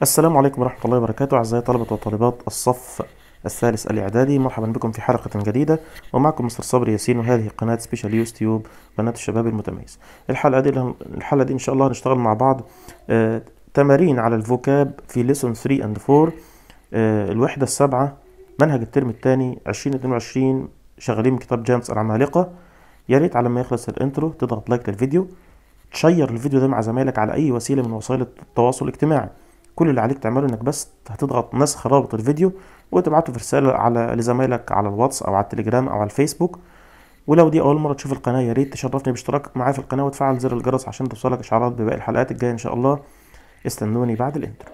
السلام عليكم ورحمة الله وبركاته أعزائي طلبة وطالبات الصف الثالث الإعدادي مرحبا بكم في حلقة جديدة ومعكم مستر صبري ياسين وهذه قناة سبيشال يوز تيوب قناة الشباب المتميز الحلقة دي الحلقة دي إن شاء الله هنشتغل مع بعض آه تمارين على الفوكاب في ليسون 3 اند 4 آه الوحدة السابعة منهج الترم الثاني 2022 شغالين من كتاب جامس العمالقة يا ريت على ما يخلص الانترو تضغط لايك للفيديو تشير الفيديو ده مع زمايلك على أي وسيلة من وسائل التواصل الاجتماعي كل اللي عليك تعمله انك بس هتضغط نسخ رابط الفيديو وتبعته في رسالة على لزمايلك على الواتس او على التليجرام او على الفيسبوك ولو دي اول مرة تشوف القناة يا ريت تشرفني باشتراك معايا في القناة وتفعل زر الجرس عشان توصلك اشعارات بباقي الحلقات الجاية ان شاء الله استنوني بعد الانترو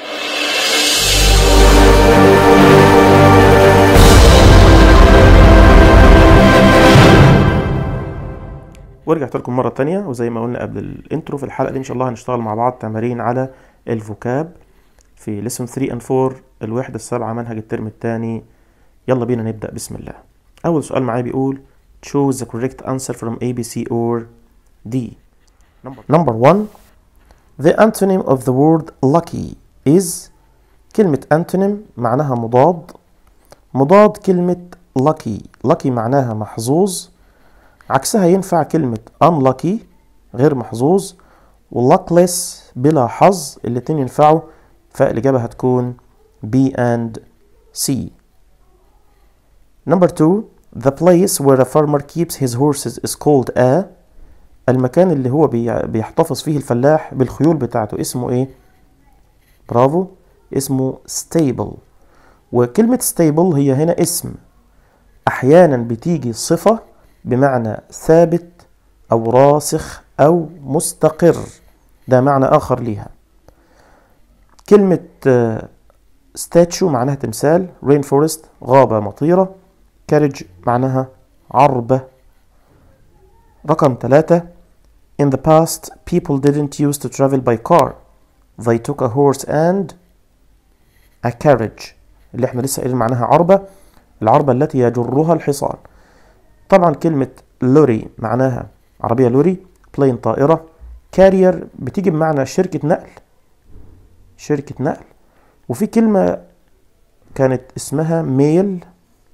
ورجعت لكم مرة تانية وزي ما قلنا قبل الانترو في الحلقة دي ان شاء الله هنشتغل مع بعض تمارين على الفوكاب في ليسون 3 and 4 الوحدة السابعة منهج الترم الثاني يلا بينا نبدأ بسم الله أول سؤال معايا بيقول choose the correct answer from A, B, C or D number one the antonym of the word lucky is كلمة antonym معناها مضاد مضاد كلمة lucky lucky معناها محظوظ عكسها ينفع كلمة unlucky غير محظوظ luckless بلا حظ الاتنين ينفعوا فالإجابة هتكون B and C Number two The place where a farmer keeps his horses is called a المكان اللي هو بيحتفظ فيه الفلاح بالخيول بتاعته اسمه ايه؟ برافو اسمه stable وكلمة stable هي هنا اسم أحيانا بتيجي صفة بمعنى ثابت أو راسخ أو مستقر ده معنى آخر ليها كلمة ستاتشو معناها تمثال رين فورست غابة مطيرة كارج معناها عربة رقم ثلاثة In the past people didn't used to travel by car they took a horse and a carriage اللي احنا لسه قايلين معناها عربة العربة التي يجرها الحصان طبعا كلمة لوري معناها عربية لوري بلين طائرة كارير بتيجي بمعنى شركة نقل شركة نقل وفي كلمة كانت اسمها ميل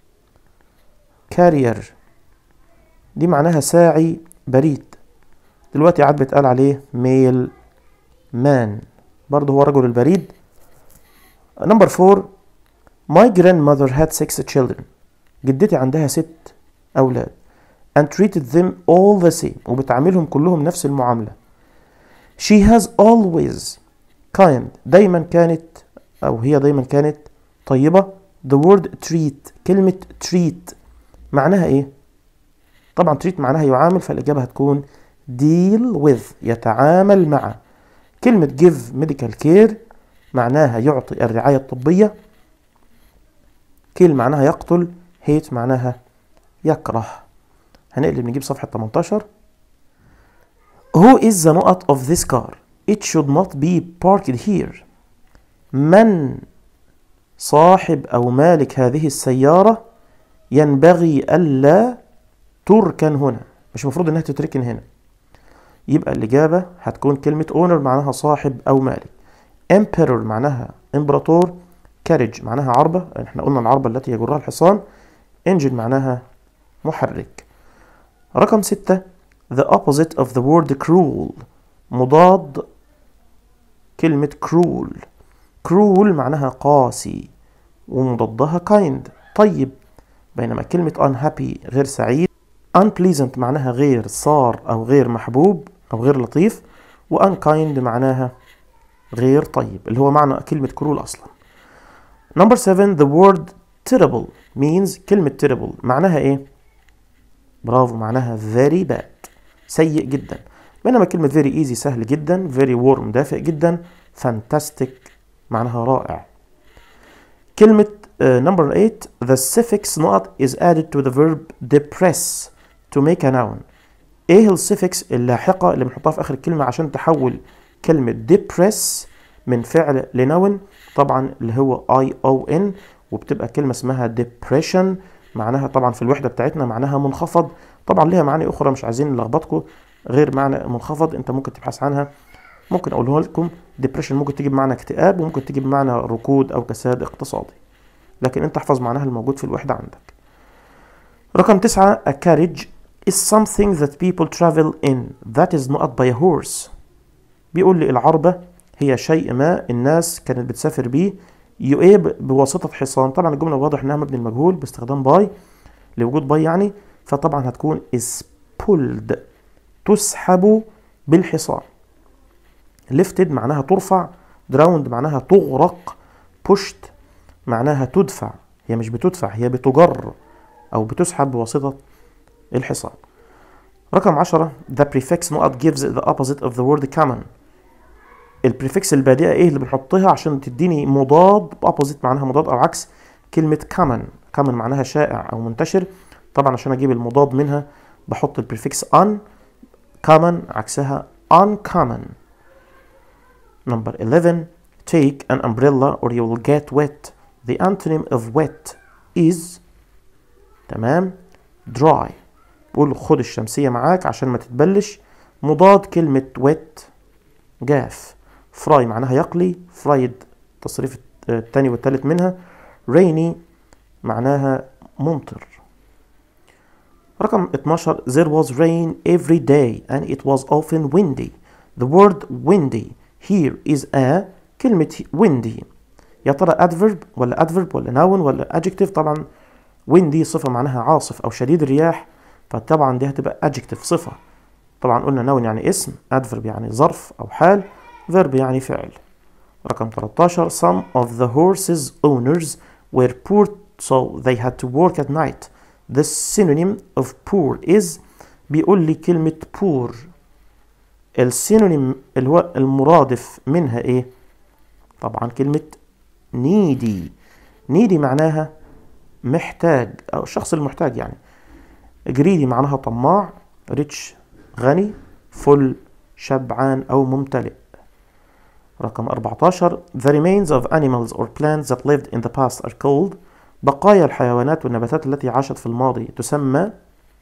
كارير دي معناها ساعي بريد دلوقتي عاد بيتقال عليه ميل مان برضه هو رجل البريد نمبر فور My grandmother had six children جدتي عندها ست أولاد and treated them all the same وبتعاملهم كلهم نفس المعاملة She has always kind دايما كانت أو هي دايما كانت طيبة the word treat كلمة treat معناها إيه؟ طبعا treat معناها يعامل فالإجابة هتكون deal with يتعامل مع كلمة give medical care معناها يعطي الرعاية الطبية kill معناها يقتل hate معناها يكره هنقلب نجيب صفحة 18 Who is the نقط of this car? It should not be parked here. من صاحب أو مالك هذه السيارة ينبغي ألا تركن هنا مش المفروض إنها تتركن هنا يبقى الإجابة هتكون كلمة owner معناها صاحب أو مالك emperor معناها إمبراطور carriage معناها عربة احنا قلنا العربة التي يجرها الحصان engine معناها محرك رقم ستة the opposite of the word cruel مضاد كلمة cruel cruel معناها قاسي ومضادها kind طيب بينما كلمة unhappy غير سعيد unpleasant معناها غير صار أو غير محبوب أو غير لطيف و unkind معناها غير طيب اللي هو معنى كلمة cruel أصلا number seven the word terrible means كلمة terrible معناها إيه؟ برافو معناها very bad سيء جدا بينما كلمة very easy سهل جدا very warm دافئ جدا fantastic معناها رائع كلمة uh, number 8 the suffix نقط is added to the verb depress to make a noun ايه السفكس اللاحقة اللي بنحطها في اخر الكلمة عشان تحول كلمة depress من فعل لنون طبعا اللي هو I O N وبتبقى كلمة اسمها depression معناها طبعا في الوحدة بتاعتنا معناها منخفض طبعا ليها معاني أخرى مش عايزين نلخبطكم غير معنى منخفض أنت ممكن تبحث عنها ممكن أقوله لكم depression ممكن تجيب معنى اكتئاب وممكن تجيب معنى ركود أو كساد اقتصادي لكن أنت احفظ معناها الموجود في الوحدة عندك رقم تسعة a carriage is something that people travel in that is not by a horse بيقول لي العربة هي شيء ما الناس كانت بتسافر بيه يؤيب بواسطة حصان طبعا الجملة واضح انها مبني المجهول باستخدام باي لوجود باي يعني فطبعا هتكون is pulled تسحب بالحصان lifted معناها ترفع drowned معناها تغرق pushed معناها تدفع هي مش بتدفع هي بتجر أو بتسحب بواسطة الحصان رقم عشرة the prefix not gives the opposite of the word common البريفكس البادئة ايه اللي بنحطها عشان تديني مضاد opposite معناها مضاد أو عكس كلمة common common معناها شائع أو منتشر طبعا عشان أجيب المضاد منها بحط البريفكس on common عكسها uncommon number 11 take an umbrella or you will get wet the antonym of wet is تمام dry بقول خد الشمسية معاك عشان ما تتبلش مضاد كلمة wet جاف فراي معناها يقلي فرايد تصريف التاني والتالت منها rainy معناها ممطر رقم 12 there was rain every day and it was often windy the word windy here is a كلمة windy يا ترى adverb ولا adverb ولا noun ولا adjective طبعا windy صفة معناها عاصف أو شديد الرياح فطبعا دي هتبقى adjective صفة طبعا قلنا noun يعني اسم adverb يعني ظرف أو حال verb يعني فعل رقم 13 some of the horses owners were poor so they had to work at night the synonym of poor is بيقول لي كلمة poor السينونيم اللي هو المرادف منها ايه طبعا كلمة needy needy معناها محتاج او الشخص المحتاج يعني greedy معناها طماع rich غني full شبعان او ممتلئ رقم 14 The remains of animals or plants that lived in the past are called بقايا الحيوانات والنباتات التي عاشت في الماضي تسمى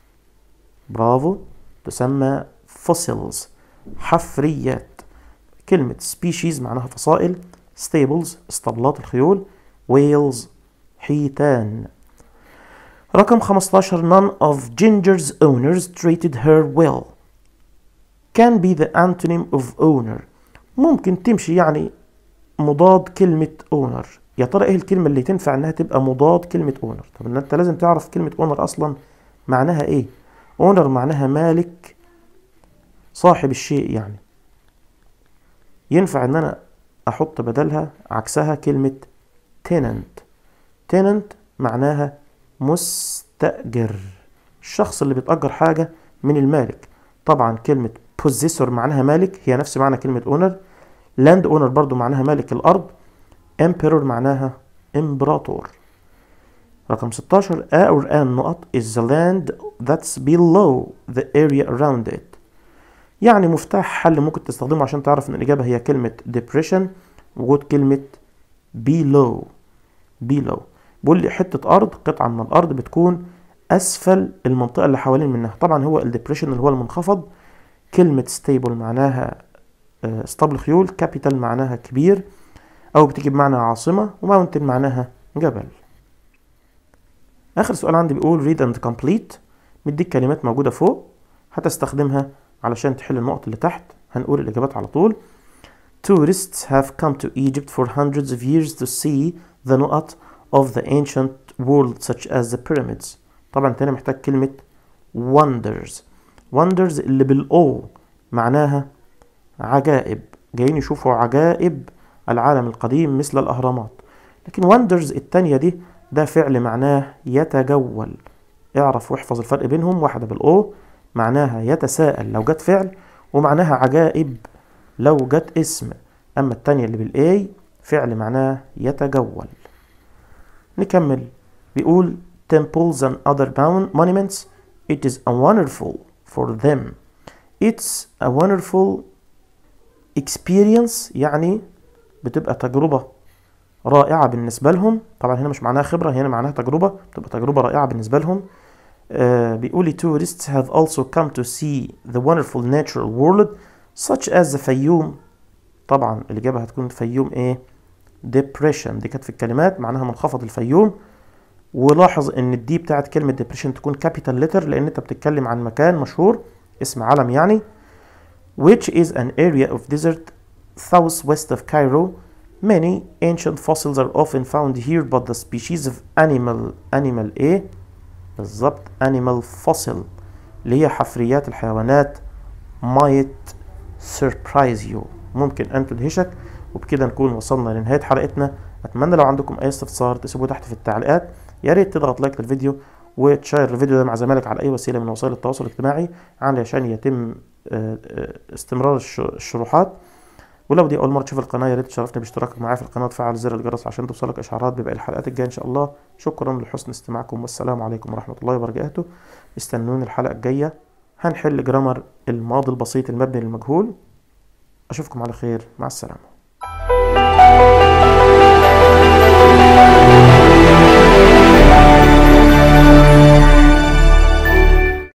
برافو تسمى fossils حفريات كلمة species معناها فصائل stables اسطبلات الخيول whales حيتان رقم 15 none of Ginger's owners treated her well can be the antonym of owner ممكن تمشي يعني مضاد كلمة owner يا ترى ايه الكلمة اللي تنفع انها تبقى مضاد كلمة owner طب ان انت لازم تعرف كلمة owner اصلا معناها ايه owner معناها مالك صاحب الشيء يعني ينفع ان انا احط بدلها عكسها كلمة tenant tenant معناها مستأجر الشخص اللي بيتأجر حاجة من المالك طبعا كلمة possessor معناها مالك هي نفس معنى كلمة owner land owner برضو معناها مالك الأرض emperor معناها امبراطور رقم 16 a or an نقط is the land that's below the area around it يعني مفتاح حل ممكن تستخدمه عشان تعرف ان الإجابة هي كلمة depression وجود كلمة below below بيقول لي حتة أرض قطعة من الأرض بتكون أسفل المنطقة اللي حوالين منها طبعا هو الديبريشن اللي هو المنخفض كلمة stable معناها اسطبل خيول capital معناها كبير أو بتيجي بمعنى عاصمة وماونتن معناها جبل آخر سؤال عندي بيقول read and complete مديك كلمات موجودة فوق هتستخدمها علشان تحل النقط اللي تحت هنقول الإجابات على طول Tourists have come to Egypt for hundreds of years to see the نقط of the ancient world such as the pyramids طبعا تاني محتاج كلمة wonders wonders اللي بالأو معناها عجائب جايين يشوفوا عجائب العالم القديم مثل الأهرامات لكن wonders التانية دي ده فعل معناه يتجول اعرف واحفظ الفرق بينهم واحدة بالأو معناها يتساءل لو جت فعل ومعناها عجائب لو جت اسم أما التانية اللي بالأي فعل معناه يتجول نكمل بيقول temples and other monuments it is a wonderful for them it's a wonderful experience يعني بتبقى تجربة رائعة بالنسبة لهم طبعا هنا مش معناها خبرة هنا معناها تجربة بتبقى تجربة رائعة بالنسبة لهم آه بيقول tourists have also come to see the wonderful natural world such as the Fayoum طبعا الإجابة هتكون فيوم إيه depression دي كانت في الكلمات معناها منخفض الفيوم ولاحظ ان الدي بتاعت كلمة depression تكون capital letter لان انت بتتكلم عن مكان مشهور اسم علم يعني which is an area of desert southwest of Cairo many ancient fossils are often found here but the species of animal animal ايه بالظبط animal fossil اللي هي حفريات الحيوانات might surprise you ممكن ان تدهشك وبكده نكون وصلنا لنهاية حلقتنا اتمنى لو عندكم اي استفسار تسيبوه تحت في التعليقات يا ريت تضغط لايك للفيديو وتشير الفيديو ده مع زمايلك على اي وسيله من وسائل التواصل الاجتماعي علشان يتم آه، آه، استمرار الش- الشروحات ولو دي اول مره تشوف القناه يا ريت تشرفني باشتراكك معايا في القناه وتفعل زر الجرس عشان توصلك اشعارات بباقي الحلقات الجايه ان شاء الله شكرا لحسن استماعكم والسلام عليكم ورحمه الله وبركاته استنوني الحلقه الجايه هنحل جرامر الماضي البسيط المبني للمجهول اشوفكم على خير مع السلامه